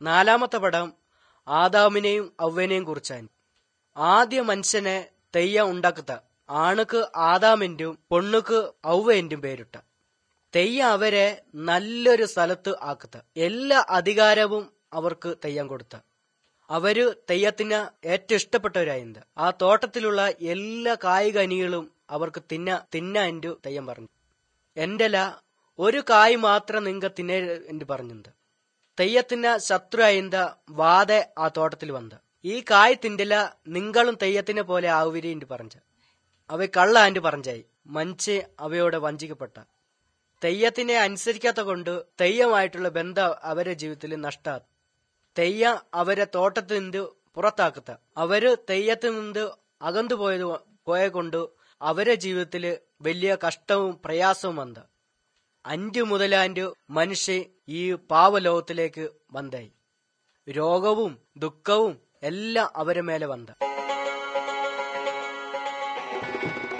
നാലാമത്തെ പടം ആദാമിനെയും ഔവനെയും കുറിച്ചാണ് ആദ്യ മനുഷ്യനെ തെയ്യ ഉണ്ടാക്കത്ത ആണുക്ക് ആദാമിന്റും പൊണ്ണുക്ക് ഔവന്റും പേരിട്ട തെയ്യ അവരെ നല്ലൊരു സ്ഥലത്ത് ആക്കത്ത എല്ലാ അധികാരവും അവർക്ക് തെയ്യം കൊടുത്ത അവര് തെയ്യത്തിന് ഏറ്റവും ഇഷ്ടപ്പെട്ടവരായത് ആ തോട്ടത്തിലുള്ള എല്ലാ കായികനികളും അവർക്ക് തിന്ന തിന്നാൻറ്റു തെയ്യം പറഞ്ഞു എന്റെല ഒരു കായ് മാത്രം നിങ്ങ തിന്നേ എന്ന് പറഞ്ഞിട്ടുണ്ട് തെയ്യത്തിന് ശത്രു അയിന്ത വാതെ ആ തോട്ടത്തിൽ വന്ന ഈ കായ് തിണ്ടില നിങ്ങളും തെയ്യത്തിനെ പോലെ ആവുവിരി എന്ന് പറഞ്ഞ അവ കള്ള ആൻഡ് പറഞ്ഞായി മനുഷ്യ അവയോടെ വഞ്ചിക്കപ്പെട്ട തെയ്യത്തിനെ അനുസരിക്കാത്ത കൊണ്ട് തെയ്യമായിട്ടുള്ള ബന്ധം അവരുടെ ജീവിതത്തിൽ നഷ്ടാ തെയ്യ അവരെ തോട്ടത്തിൽ നിന്ന് പുറത്താക്കത്ത അവര് തെയ്യത്തിൽ നിന്ന് അകന്നു പോയത് പോയ കൊണ്ട് അവരെ ജീവിതത്തില് വലിയ കഷ്ടവും പ്രയാസവും വന്ന അഞ്ചു മുതലാൻഡ് മനുഷ്യ ഈ പാവലോകത്തിലേക്ക് വന്നായി രോഗവും ദുഃഖവും എല്ലാം അവരെ മേലെ വന്ന